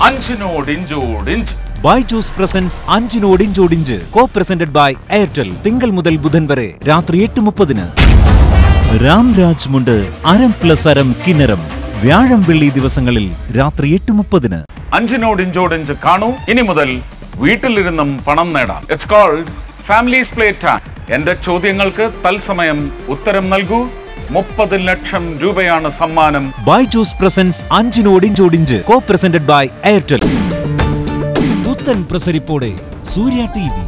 അഞ്ചിനോടിഞ്ചോടിഞ്ച് Byju's presents അഞ്ചിനോടിഞ്ചോടിഞ്ച് co presented by Airtel തിങ്കൾ മുതൽ ബുധൻ വരെ രാത്രി എട്ട് മുപ്പതിന് രാംരാജ് മുണ്ട് അരം പ്ലസ് അരം കിന്നരം വ്യാഴം വെള്ളി ദിവസങ്ങളിൽ രാത്രി എട്ട് മുപ്പതിന് അഞ്ചിനോടിഞ്ചോടിഞ്ച് കാണൂ ഇനി മുതൽ വീട്ടിലിരുന്നും പണം നേടാം it's called families play time എന്റെ ചോദ്യങ്ങൾക്ക് തത്സമയം ഉത്തരം നൽകൂ മുപ്പത് ലക്ഷം രൂപയാണ് സമ്മാനം ബൈജൂസ് പ്രസൻസ് അഞ്ചിനോടിഞ്ചോടിഞ്ച് കോ പ്രസന്റഡ് ബൈ എയർടെൽ പുത്തൻ പ്രസരിപ്പോടെ സൂര്യ ടി വി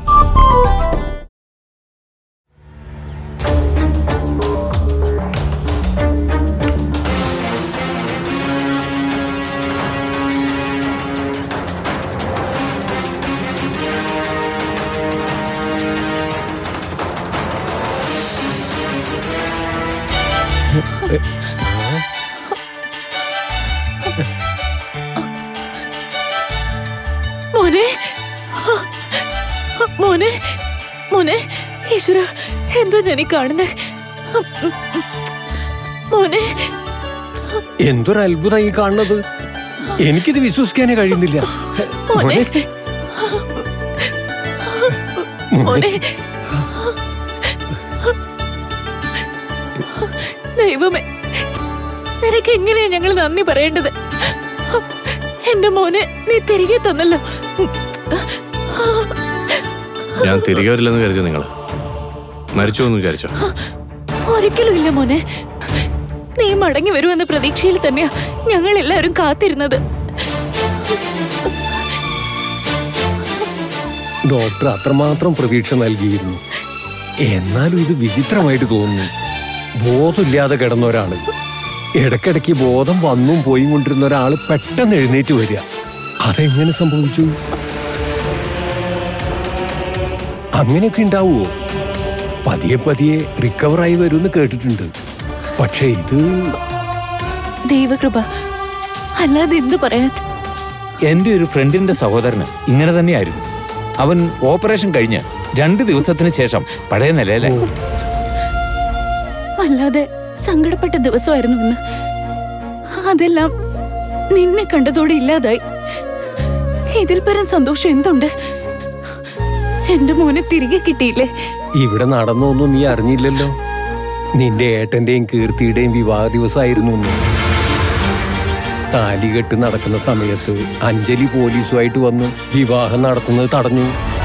മോനെ മോനെ മോനെ ഈശ്വര എന്താ ഞാൻ ഈ കാണുന്നേ മോനെ എന്തൊരു അത്ഭുതം ഈ കാണുന്നത് എനിക്കിത് വിശ്വസിക്കാനേ കഴിയുന്നില്ല മോനെ മോനെ ദൈവമേ നിനക്ക് എങ്ങനെയാ ഞങ്ങൾ നന്ദി പറയേണ്ടത് എന്റെ മോനെ നീ തിരികെ തന്നല്ലോ ഞാൻ തിരികെ വരില്ലെന്ന് കരുതി നിങ്ങൾ മരിച്ചു എന്ന് വിചാരിച്ചോ ഒരിക്കലും ഇല്ല മോനെ നീ മടങ്ങി വരുമെന്ന പ്രതീക്ഷയിൽ തന്നെയാ ഞങ്ങൾ എല്ലാവരും കാത്തിരുന്നത് ഡോക്ടർ അത്രമാത്രം പ്രതീക്ഷ നൽകിയിരുന്നു എന്നാലും ഇത് വിചിത്രമായിട്ട് തോന്നുന്നു ബോധമില്ലാതെ കിടന്ന ഒരാള് ഇടയ്ക്കിടയ്ക്ക് ബോധം വന്നും പോയും കൊണ്ടിരുന്ന ഒരാള് പെട്ടെന്ന് എഴുന്നേറ്റ് വരിക അതെങ്ങനെ സംഭവിച്ചു അങ്ങനെയൊക്കെ ഉണ്ടാവുമോ പതിയെ പതിയെ റിക്കവറായി വരുമെന്ന് കേട്ടിട്ടുണ്ട് പക്ഷേ ഇത് ദൈവകൃപ അല്ലാതെ എന്ത് പറയാൻ എന്റെ ഒരു ഫ്രണ്ടിന്റെ സഹോദരന് ഇങ്ങനെ തന്നെയായിരുന്നു അവൻ ഓപ്പറേഷൻ കഴിഞ്ഞ് രണ്ട് ദിവസത്തിന് ശേഷം പഴയ നിലയിലെ അല്ലാതെ സങ്കടപ്പെട്ട ദിവസമായിരുന്നു ഇന്ന് അതെല്ലാം നിന്നെ കണ്ടതോടെ ഇല്ലാതായി ഇതിൽ പരം സന്തോഷം എന്തുണ്ട് എന്റെ മോനെ തിരികെ കിട്ടിയില്ലേ ഇവിടെ നടന്നൊന്നും നീ അറിഞ്ഞില്ലല്ലോ നിന്റെ ഏട്ടന്റെയും കീർത്തിയുടെയും വിവാഹ ദിവസമായിരുന്നു ഇന്ന് താലികെട്ട് നടക്കുന്ന സമയത്ത് അഞ്ജലി പോലീസുമായിട്ട് വന്ന് വിവാഹം നടത്തുന്നത് തടഞ്ഞു